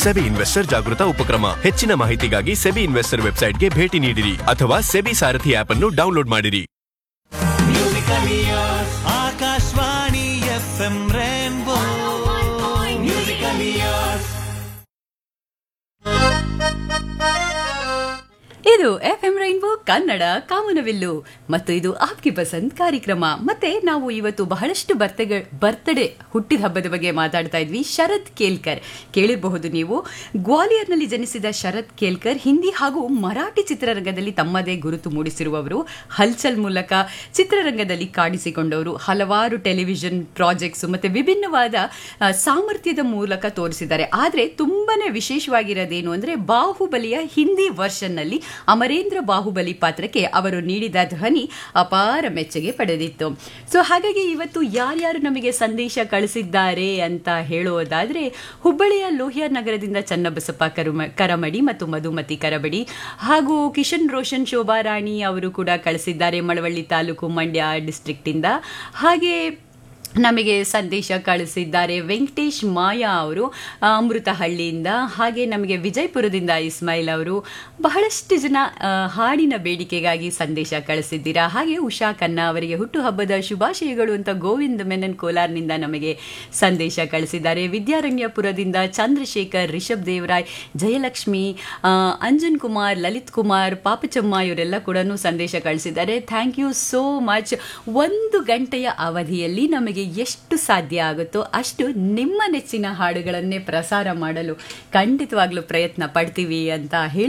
SEBI investor ಜಾಗೃತ ಉಪಕ್ರಮ ಹೆಚ್ಚಿನ ಮಾಹಿತಿಗಾಗಿ ಸೆಬಿ ಇನ್ವೆಸ್ಟರ್ ವೆಬ್ಸೈಟ್ಗೆ ಭೇಟಿ ನೀಡಿರಿ ಅಥವಾ ಸೆಬಿ ಸಾರಥಿ ಆಪ್ ಅನ್ನು ಡೌನ್ಲೋಡ್ ಮಾಡಿರಿ Akashvani F M rainbow musical years ಇದು ಎಫ್ ಎಂ ರೈನ್ಬೋ ಕನ್ನಡ ಕಾಮನವಿಲ್ಲು ಮತ್ತು ಇದು ಆಪ್ಗೆ ಪಸಂದ್ ಕಾರ್ಯಕ್ರಮ ಮತ್ತೆ ನಾವು ಇವತ್ತು ಬಹಳಷ್ಟು ಬರ್ತೆಗ ಬರ್ತಡೇ ಹುಟ್ಟಿದ ಹಬ್ಬದ ಬಗ್ಗೆ ಮಾತಾಡ್ತಾ ಇದ್ವಿ ಶರತ್ ಕೇಲ್ಕರ್ ಕೇಳಿರಬಹುದು ನೀವು ಗ್ವಾಲಿಯರ್ನಲ್ಲಿ ಜನಿಸಿದ ಶರತ್ ಕೇಲ್ಕರ್ ಹಿಂದಿ ಹಾಗೂ ಮರಾಠಿ ಚಿತ್ರರಂಗದಲ್ಲಿ ತಮ್ಮದೇ ಗುರುತು ಮೂಡಿಸಿರುವವರು ಹಲ್ಚಲ್ ಮೂಲಕ ಚಿತ್ರರಂಗದಲ್ಲಿ ಕಾಣಿಸಿಕೊಂಡವರು ಹಲವಾರು ಟೆಲಿವಿಷನ್ ಪ್ರಾಜೆಕ್ಟ್ಸ್ ಮತ್ತೆ ವಿಭಿನ್ನವಾದ ಆ, ಸಾಮರ್ಥ್ಯದ ಮೂಲಕ ತೋರಿಸಿದ್ದಾರೆ ಆದರೆ ತುಂಬಾನೇ ವಿಶೇಷವಾಗಿರೋದೇನು ಅಂದ್ರೆ ಬಾಹುಬಲಿಯ ಹಿಂದಿ ವರ್ಷನ್ನಲ್ಲಿ ಅಮರೇಂದ್ರ ಬಾಹುಬಲಿ ಪಾತ್ರಕ್ಕೆ ಅವರು ನೀಡಿದ ಧ್ವನಿ ಅಪಾರ ಮೆಚ್ಚುಗೆ ಪಡೆದಿತ್ತು ಸೊ ಹಾಗಾಗಿ ಇವತ್ತು ಯಾರ್ಯಾರು ನಮಗೆ ಸಂದೇಶ ಕಳಿಸಿದ್ದಾರೆ ಅಂತ ಹೇಳುವುದಾದ್ರೆ ಹುಬ್ಬಳ್ಳಿಯ ಲೋಹಿಯಾ ನಗರದಿಂದ ಚನ್ನಬಸಪ್ಪ ಕರುಮ ಕರಮಡಿ ಮತ್ತು ಮಧುಮತಿ ಕರಬಡಿ ಹಾಗೂ ಕಿಶನ್ ರೋಷನ್ ಶೋಭಾರಾಣಿ ಅವರು ಕೂಡ ಕಳಿಸಿದ್ದಾರೆ ಮಳವಳ್ಳಿ ತಾಲೂಕು ಮಂಡ್ಯ ಡಿಸ್ಟ್ರಿಕ್ಟ್ ಇಂದ ಹಾಗೆ ನಮಗೆ ಸಂದೇಶ ಕಳಿಸಿದ್ದಾರೆ ವೆಂಕಟೇಶ್ ಮಾಯಾ ಅವರು ಆ, ಅಮೃತಹಳ್ಳಿಯಿಂದ ಹಾಗೆ ನಮಗೆ ವಿಜಯಪುರದಿಂದ ಇಸ್ಮಾಯಿಲ್ ಅವರು ಬಹಳಷ್ಟು ಜನ ಆ, ಹಾಡಿನ ಬೇಡಿಕೆಗಾಗಿ ಸಂದೇಶ ಕಳಿಸಿದ್ದೀರಾ ಹಾಗೆ ಉಷಾ ಖನ್ನಾ ಅವರಿಗೆ ಹುಟ್ಟುಹಬ್ಬದ ಶುಭಾಶಯಗಳು ಅಂತ ಗೋವಿಂದ್ ಮೆನನ್ ಕೋಲಾರ್ನಿಂದ ನಮಗೆ ಸಂದೇಶ ಕಳಿಸಿದ್ದಾರೆ ವಿದ್ಯಾರಣ್ಯಪುರದಿಂದ ಚಂದ್ರಶೇಖರ್ ರಿಷಬ್ ದೇವರಾಯ್ ಜಯಲಕ್ಷ್ಮಿ ಆ, ಅಂಜನ್ ಕುಮಾರ್ ಲಲಿತ್ ಕುಮಾರ್ ಪಾಪಚಮ್ಮ ಇವರೆಲ್ಲ ಕೂಡ ಸಂದೇಶ ಕಳಿಸಿದ್ದಾರೆ ಥ್ಯಾಂಕ್ ಯು ಸೋ ಮಚ್ ಒಂದು ಗಂಟೆಯ ಅವಧಿಯಲ್ಲಿ ನಮಗೆ ಎಷ್ಟು ಸಾಧ್ಯ ಆಗುತ್ತೋ ಅಷ್ಟು ನಿಮ್ಮ ನೆಚ್ಚಿನ ಹಾಡುಗಳನ್ನೇ ಪ್ರಸಾರ ಮಾಡಲು ಖಂಡಿತವಾಗ್ಲೂ ಪ್ರಯತ್ನ ಪಡ್ತೀವಿ ಅಂತ ಹೇಳಿ